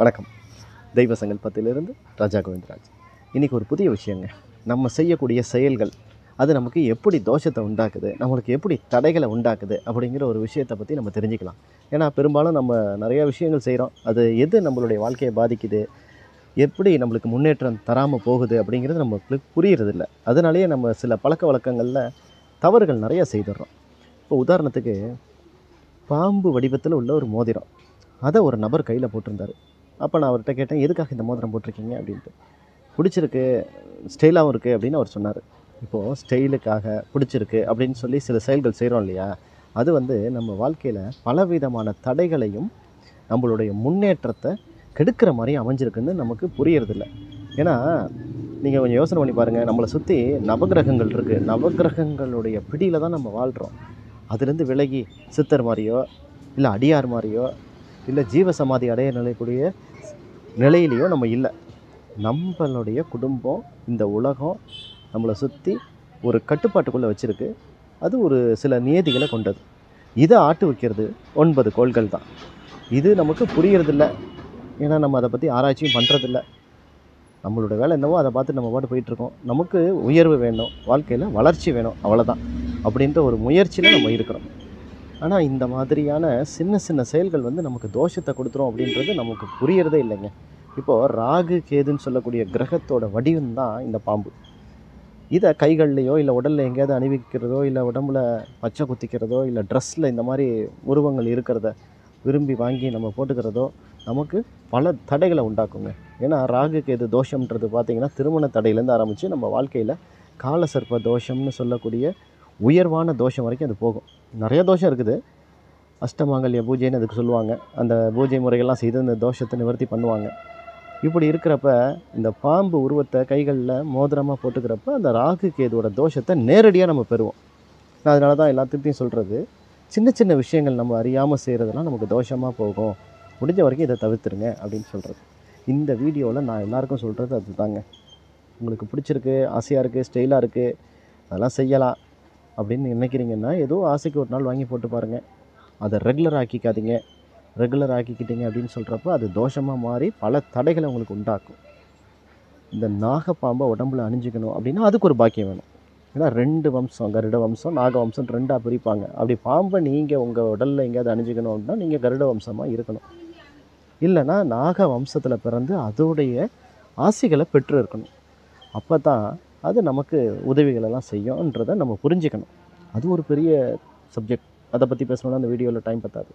வணக்கம் தெய்வ சங்கல்பத்திலிருந்து ராஜா கோவிந்தராஜ் இன்றைக்கி ஒரு புதிய விஷயங்க நம்ம செய்யக்கூடிய செயல்கள் அது நமக்கு எப்படி தோஷத்தை உண்டாக்குது நம்மளுக்கு எப்படி தடைகளை உண்டாக்குது அப்படிங்கிற ஒரு விஷயத்தை பற்றி நம்ம தெரிஞ்சுக்கலாம் ஏன்னா பெரும்பாலும் நம்ம நிறைய விஷயங்கள் செய்கிறோம் அது எது நம்மளுடைய வாழ்க்கையை பாதிக்குது எப்படி நம்மளுக்கு முன்னேற்றம் தராமல் போகுது அப்படிங்கிறது நமக்கு புரியறதில்ல அதனாலேயே நம்ம சில பழக்க வழக்கங்களில் தவறுகள் நிறைய செய்துடுறோம் இப்போ உதாரணத்துக்கு பாம்பு வடிவத்தில் உள்ள ஒரு மோதிரம் அதை ஒரு நபர் கையில் போட்டிருந்தாரு அப்போ நான் அவர்கிட்ட கேட்டேன் எதுக்காக இந்த மோதிரம் போட்டிருக்கீங்க அப்படின்ட்டு பிடிச்சிருக்கு ஸ்டைலாகவும் இருக்குது அப்படின்னு அவர் சொன்னார் இப்போது ஸ்டைலுக்காக பிடிச்சிருக்கு அப்படின்னு சொல்லி சில செயல்கள் செய்கிறோம் இல்லையா அது வந்து நம்ம வாழ்க்கையில் பலவிதமான தடைகளையும் நம்மளுடைய முன்னேற்றத்தை கெடுக்கிற மாதிரி அமைஞ்சிருக்குன்னு நமக்கு புரியறதில்ல ஏன்னா நீங்கள் கொஞ்சம் யோசனை பண்ணி பாருங்கள் நம்மளை சுற்றி நவகிரகங்கள் இருக்குது நவகிரகங்களுடைய பிடியில் தான் நம்ம வாழ்கிறோம் அதுலேருந்து விலகி சித்தர் மாதிரியோ இல்லை அடியார் மாதிரியோ இல்லை ஜீவசமாதி அடைய நிலைக்கூடிய நிலையிலையோ நம்ம இல்லை நம்மளுடைய குடும்பம் இந்த உலகம் நம்மளை சுற்றி ஒரு கட்டுப்பாட்டுக்குள்ளே வச்சுருக்கு அது ஒரு சில நியதிகளை கொண்டது இதை ஆட்டு வைக்கிறது ஒன்பது கோள்கள் தான் இது நமக்கு புரியறதில்ல ஏன்னா நம்ம அதை பற்றி ஆராய்ச்சியும் பண்ணுறதில்ல நம்மளோட வேலை என்னவோ அதை பார்த்து நம்ம பாட்டு போயிட்டுருக்கோம் நமக்கு உயர்வு வேணும் வாழ்க்கையில் வளர்ச்சி வேணும் அவ்வளோதான் அப்படின்ற ஒரு முயற்சியில் நம்ம இருக்கிறோம் ஆனால் இந்த மாதிரியான சின்ன சின்ன செயல்கள் வந்து நமக்கு தோஷத்தை கொடுத்துரும் அப்படின்றது நமக்கு புரியறதே இல்லைங்க இப்போது ராகு கேதுன்னு சொல்லக்கூடிய கிரகத்தோட வடிவம் தான் இந்த பாம்பு இதை கைகள்லையோ இல்லை உடலில் எங்கேயாவது அணிவிக்கிறதோ இல்லை உடம்புல பச்சை குத்திக்கிறதோ இல்லை ட்ரெஸ்ஸில் இந்த மாதிரி உருவங்கள் இருக்கிறத விரும்பி வாங்கி நம்ம போட்டுக்கிறதோ நமக்கு பல தடைகளை உண்டாக்குங்க ஏன்னா ராகு கேது தோஷம்ன்றது பார்த்திங்கன்னா திருமண தடையிலேருந்து ஆரம்பித்து நம்ம வாழ்க்கையில் காலசர்ப்ப தோஷம்னு சொல்லக்கூடிய உயர்வான தோஷம் வரைக்கும் அது போகும் நிறைய தோஷம் இருக்குது அஷ்டமாங்கல்ய பூஜைன்னு அதுக்கு சொல்லுவாங்க அந்த பூஜை முறைகள்லாம் செய்து அந்த தோஷத்தை நிவர்த்தி பண்ணுவாங்க இப்படி இருக்கிறப்ப இந்த பாம்பு உருவத்தை கைகளில் மோதிரமாக போட்டுக்கிறப்ப அந்த ராகு கேதுவோட தோஷத்தை நேரடியாக நம்ம பெறுவோம் நான் அதனால தான் எல்லாத்துக்கிட்டையும் சொல்கிறது சின்ன சின்ன விஷயங்கள் நம்ம அறியாமல் செய்கிறதெல்லாம் நமக்கு தோஷமாக போகும் முடிஞ்ச வரைக்கும் இதை தவிர்த்துருங்க அப்படின்னு சொல்கிறது இந்த வீடியோவில் நான் எல்லாருக்கும் சொல்கிறது அதுதாங்க உங்களுக்கு பிடிச்சிருக்கு ஆசையாக இருக்குது ஸ்டைலாக இருக்குது அதெல்லாம் செய்யலாம் அப்படின்னு நினைக்கிறீங்கன்னா ஏதோ ஆசைக்கு ஒரு நாள் வாங்கி போட்டு பாருங்கள் அதை ரெகுலர் ஆக்கிக்காதீங்க ரெகுலர் ஆக்கிக்கிட்டீங்க அப்படின்னு சொல்கிறப்ப அது தோஷமாக மாறி பல தடைகளை உங்களுக்கு உண்டாக்கும் இந்த நாகப்பாம்பை உடம்புல அணிஞ்சிக்கணும் அப்படின்னா அதுக்கு ஒரு பாக்கியம் வேணும் ஏன்னா ரெண்டு வம்சம் கருட வம்சம் நாக வம்சம் ரெண்டாக பிரிப்பாங்க அப்படி பாம்பை நீங்கள் உங்கள் உடலில் எங்கேயாவது அணிஞ்சிக்கணும் அப்படின்னா நீங்கள் கருட வம்சமாக இருக்கணும் இல்லைன்னா நாக வம்சத்தில் பிறந்து அதோடைய ஆசைகளை பெற்று இருக்கணும் அப்போ தான் அது நமக்கு உதவிகளெல்லாம் செய்யும்ன்றதை நம்ம புரிஞ்சுக்கணும் அது ஒரு பெரிய சப்ஜெக்ட் அதை பற்றி பேசணுன்னா அந்த வீடியோவில் டைம் பத்தாது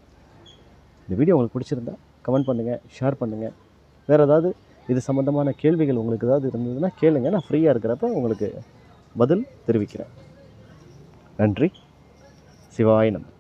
இந்த வீடியோ உங்களுக்கு பிடிச்சிருந்தா கமெண்ட் பண்ணுங்கள் ஷேர் பண்ணுங்கள் வேறு ஏதாவது இது சம்மந்தமான கேள்விகள் உங்களுக்கு ஏதாவது இருந்ததுன்னா கேளுங்க நான் ஃப்ரீயாக இருக்கிறப்ப உங்களுக்கு பதில் தெரிவிக்கிறேன் நன்றி சிவாய் நம்ம